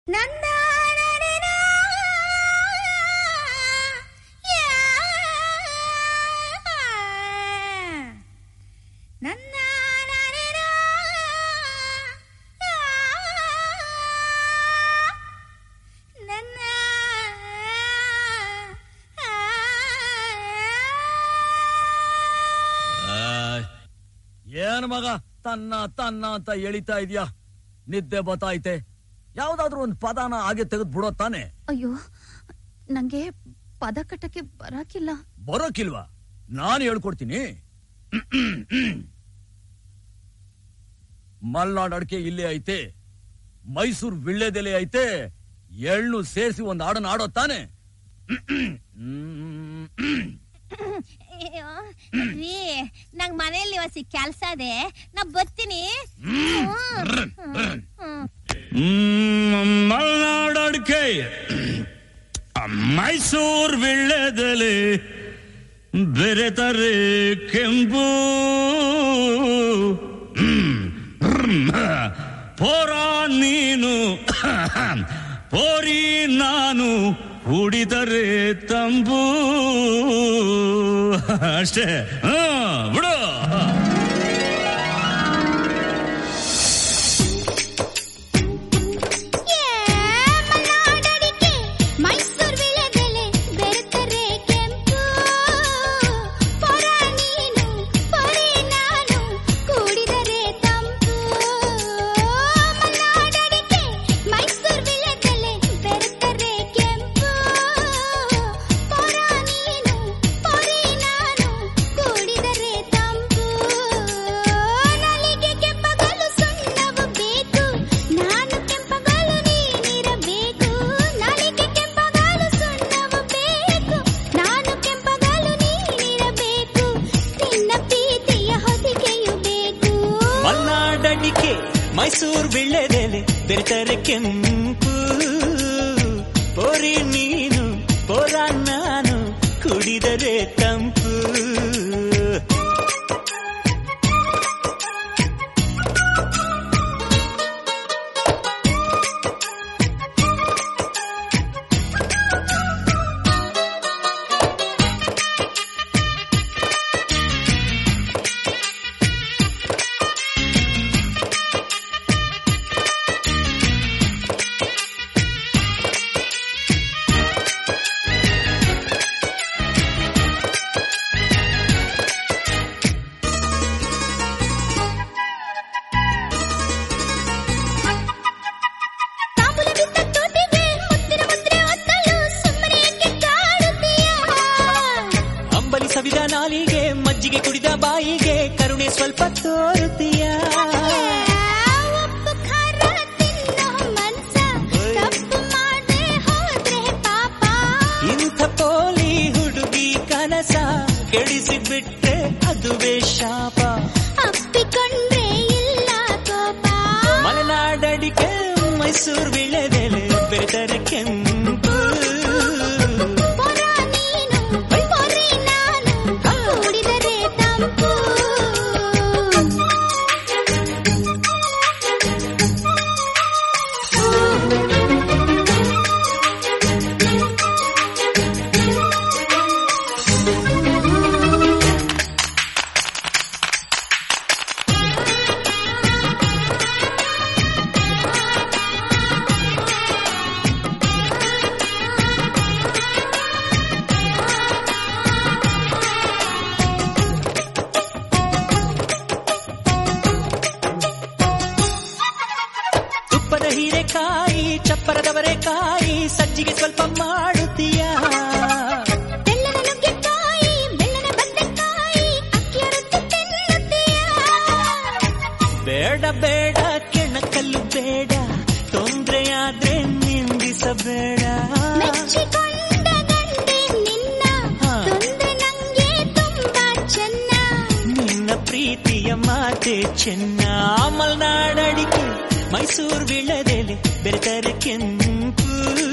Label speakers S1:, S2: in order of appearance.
S1: ಏನ್ ಮಗ ತನ್ನ ತನ್ನ ಅಂತ ಎಳಿತಾ ಇದೀಯಾ ನಿದ್ದೆ ಬತ್ತಾಯ್ತೆ ಯಾವ್ದಾದ್ರು ಒಂದ್ ಪದಾನ ಹಾಗೆ ತೆಗೆದು ಬಿಡೋ ತಾನೆ
S2: ಅಯ್ಯೋ ನಂಗೆ ಪದ ಕಟ್ಟಕ್ಕೆ ಬರಾಕಿಲ್ಲ
S1: ಬರೋಕಿಲ್ವಾ ನಾನು ಹೇಳ್ಕೊಡ್ತೀನಿ ಮಲ್ನಾಡ್ ಅಡಿಕೆ ಇಲ್ಲೇ ಐತೆ ಮೈಸೂರ್ ವಿಳ್ಳೆದೆಲೆ ಐತೆ ಎಳ್ಳು ಸೇರಿಸಿ ಒಂದ್ ಹಾಡನ್ನ ಆಡೋ ತಾನೆ
S3: ಅಯ್ಯೋ, ರೀ ನಂಗ್ ಮನೆಯಲ್ಲಿ ಹೊಸಿ ಕೆಲ್ಸ ಅದೇ ನಾ ಬರ್ತೀನಿ
S4: ಮಲ್ನಾಡ್ ಅಡಿಕೆ ಮೈಸೂರ್ ವಿಳ್ಳೆದೆಲೆ ಬೆರೆತರೆ ಕೆಂಪು ಪೋರ ನೀನು ಪೋರಿ ನಾನು ಕುಡಿದರೆ ತಂಬು ಅಷ್ಟೇ ಹಾ ಬಿಡು
S3: ಮೈಸೂರ್ ವಿಳೆದೆಲೆ ಬೆರೆತರೆ ಕೆಂಪು ಪೊರ ನೀನು ಪೊರೆ ನಾನು ಕೂಡಿದರೆ ತಂಪು ಮಲ್ನಾಡಡಿಕೆ ಮೈಸೂರ್ ವಿಳೆದೆಲೆ ಬೆರೆತರೆ ಕೆಂಪು ಪೊರ ನೀನು ಪೊರೆ ನಾನು ಕೂಡಿದರೆ ತಂಪು ನಲಿಗೆ ಕೆಂಪಗಲು ಸುಣ್ಣವು ಬೇಕು ನಾನು ಕೆಂಪಗಲು ನೀನಿರಬೇಕು ನಲಿಗೆ ಕೆಂಪಗಲು ಸುಣ್ಣವು ಬೇಕು ನಾನು ಕೆಂಪಗಲು ನೀನಿರಬೇಕು ನಿನ್ನ ಪ್ರೀತಿಯ ಹೊದಿಕೆಯು ಬೇಕು
S5: ಮಲ್ನಾಡಡಿಕೆ ಮೈಸೂರ್ ವಿಳ್ಳೆದೆಲೆ ಬೆರೆತರೆ ಕೆಂಪು ಪೋರಿ ನೀನು ಪೋರ ನಾನು ಕುಡಿದರೆ ತಂಪು
S3: ತಾಂಬೂಲ ಬಿದ್ದ ತೋಟಿಗೆ ಮುತ್ತಿನ ಮುದ್ರೆ ಒತ್ತಲು ಸುಮ್ಮನೆ ಏಕೆ ಕಾಡುತ್ತೀಯಾ
S5: ಅಂಬಲಿ ಸವಿದ ನಾಲಿಗೆ ಮಜ್ಜಿಗೆ ಕುಡಿದ ಬಾಯಿಗೆ ಕರುಣೆ ಸ್ವಲ್ಪ ತೋರುತ್ತೀಯ
S3: ಉಪ್ಪು ಖಾರ ತಿನ್ನೋ ಮನ್ಸ ತಪ್ಪು ಮಾಡದೆ ಹೋದ್ರೆ ಪಾಪ
S5: ಇಂಥ ಪೋಲಿ ಹುಡುಗಿ ಕನಸ ಕೆಡಿಸಿಬಿಟ್ರೆ ಅದುವೇ ಶಾಪ
S3: ಅಪ್ಪಿಕೊಂಡ್ರೆ ಇಲ್ಲ ಕೋಪ
S5: ಮಲೆನಾಡಡಿಕೆ ಮೈಸೂರ್ ವಿಳೆದೆಲೆ ಬೆರೆತರೆ ಕೆಂಪು
S3: ಪೊರ ನೀನು ಪೊರೆ ನಾನು ಕೂಡಿದರೆ ತಂಪು
S5: ತುಪ್ಪದ ಹೀರೆಕಾಯಿ ಚಪ್ಪರದವರೆಕಾಯಿ ಸಜ್ಜಿಗೆ ಸ್ವಲ್ಪ ಮಾಡುತ್ತೀಯ
S3: ಬೆಲ್ಲದ ನುಗ್ಗೆಕಾಯಿ ಬೆಲ್ಲದ ಬದನೆಕಾಯಿ ಅಕ್ಕಿಯ ರೊಟ್ಟಿ ತಿನ್ನುತ್ತೀಯಾ
S5: ಬೇಡ ಬೇಡ ಕೆಣಕಲ್ಲು ಬೇಡ ತೊಂದ್ರೆಯಾದ್ರೆ ನಿಂದಿಸಬೇಡ
S3: ಮೆಚ್ಚಿಕೊಂಡ ಗಂಡೆ ನಿನ್ನ
S5: ಹಾ.
S3: ತೊಂದ್ರೆ ನಂಗೆ ತುಂಬಾ ಚೆನ್ನ
S5: ನಿನ್ನ ಪ್ರೀತಿಯ ಮಾತೆ ಚೆನ್ನ ಮಲ್ನಾಡಡಿಕೆ ಮೈಸೂರ್ ವಿಳದೆಲೆ ಬೆರೆತರೆ ಕೆಂಪು